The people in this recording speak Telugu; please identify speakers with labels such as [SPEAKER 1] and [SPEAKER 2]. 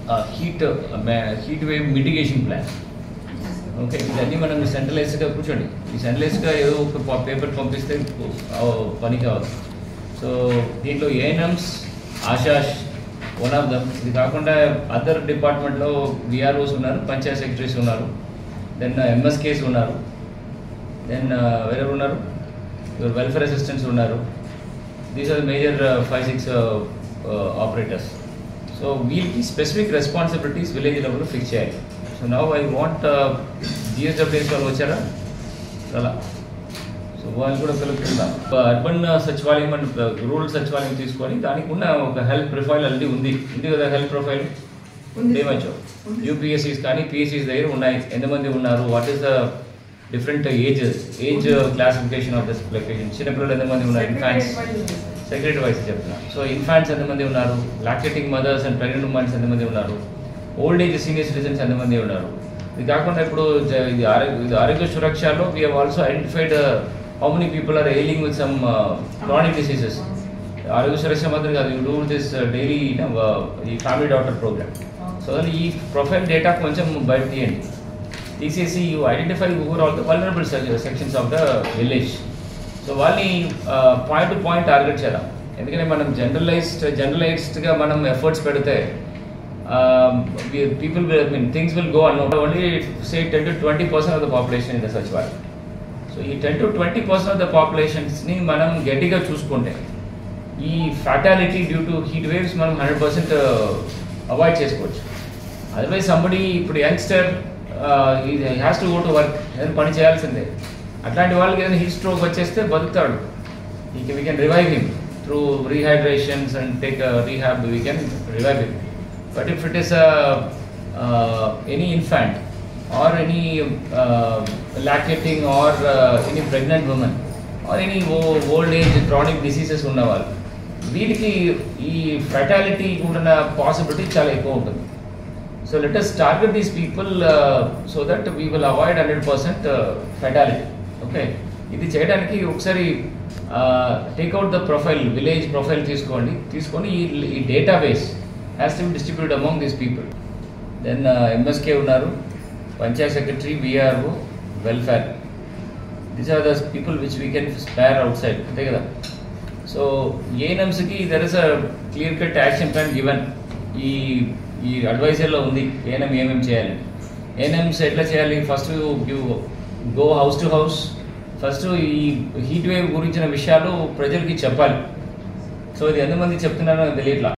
[SPEAKER 1] Heat heat wave mitigation plan okay ఇవన్నీ మనం సెంట్రలైజ్డ్గా కూర్చోండి ఈ సెంట్రలైజ్డ్గా ఏదో ఒక పేపర్ పంపిస్తే ఆ, పని కావాలి సో దీంట్లో ANMs ASHAs one of them ఇది కాకుండా అదర్ డిపార్ట్మెంట్లో విఆర్ఓస్ ఉన్నారు పంచాయత్ సెక్రటరీస్ ఉన్నారు దెన్ ఎంఎస్కేస్ ఉన్నారు దెన్ వేరే ఉన్నారు వెల్ఫేర్ అసిస్టెంట్స్ ఉన్నారు these are major five six operators so వీళ్ళకి స్పెసిఫిక్ రెస్పాన్సిబిలిటీస్ విలేజ్ లెవెల్లో ఫిక్స్ చేయాలి so now I want GSWS వాళ్ళు వచ్చారా అలా సో వాళ్ళు కూడా పిలుపుకుందాం urban sachivalayam and rural sachivalayam తీసుకొని దానికి ఉన్న ఒక హెల్త్ ప్రొఫైల్ ఆల్రెడీ ఉంది ఉంది కదా హెల్త్ ప్రొఫైల్
[SPEAKER 2] ఉంది.
[SPEAKER 1] ఏమచ్చు యూపీఎస్సీస్ కానీ పిఎస్సీస్ దగ్గర ఉన్నాయి ఎంతమంది ఉన్నారు what is the different ages age classification of this application చిన్నపిల్లలు ఎంతమంది ఉన్నారు ఇన్ఫాంట్స్ సెక్రటరీ వైస్ చెప్తున్నా సో ఇన్ఫాంట్స్ ఎంతమంది ఉన్నారు lactating mothers and pregnant womens ఎంతమంది ఉన్నారు ఓల్డ్ ఏజ్ సీనియర్ సిటిజన్స్ ఎంతమంది ఉన్నారు ఇది కాకుండా ఇప్పుడు జ- ఇది ఆరోగ్య ఇది ఆరోగ్య సురక్షలో we have also identified how many people are ailing with some chronic diseases Arogya Suraksha మాత్రం కాదు యూ డూ దిస్ డైలీ ఈ ఫ్యామిలీ డాక్టర్ ప్రోగ్రామ్ సో ఈ ప్రొఫైల్ డేటా కొంచెం బయట తీయండి తీసేసి you identify over all the vulnerable sections of the village so వాళ్ళని పాయింట్ టు పాయింట్ టార్గెట్ చేద్దాం ఎందుకంటే మనం జనరలైజ్డ్ జనరలైజ్డ్గా మనం ఎఫర్ట్స్ పెడితే people will mean things will go on only say ten to twenty percent of the population in the sachivalayam so ఈ ten to twenty percent of the పాపులేషన్స్ని మనం గట్టిగా చూసుకుంటే ఈ fatality due to heat waves మనం హండ్రెడ్ పర్సెంట్ అవాయిడ్ చేసుకోవచ్చు అదర్వైజ్ సంబడి ఇప్పుడు youngster has to go to work ఏదైనా పని చేయాల్సిందే అట్లాంటి వాళ్ళకి ఏదైనా హీట్ స్ట్రోక్ వచ్చేస్తే బతుకుతాడు ఈ we can revive him through rehydrations and take rehab we can revive him but if it is any infant or any lactating or any pregnant women or any old age chronic diseases ఉన్నవాళ్ళు వీటికి ఈ ఫెటాలిటీ ఉన్న పాసిబిలిటీ చాలా ఎక్కువ ఉంటుంది so let us target these people so that we will avoid hundred percent fatality okay ఇది చేయడానికి ఒకసారి take out the profile village profile తీసుకోండి తీసుకొని ఈ ఈ database has to distribute among these people then ఎంఎస్కే ఉన్నారు panchayat secretary VRO welfare these are the people which we can spare out side అంతే కదా సో ఏఎన్ఎంస్కి there is a clear cut action plan given ఈ ఈ అడ్వైజర్లో ఉంది ఏఎన్ఎం ఏమేమి చేయాలి ఏఎన్ఎంస్ ఎట్లా చేయాలి first you go house to house first ఈ హీట్ వేవ్ గురించిన విషయాలు ప్రజలకి చెప్పాలి సో ఇది ఎంతమంది చెప్తున్నారో నాకు తెలియట్లా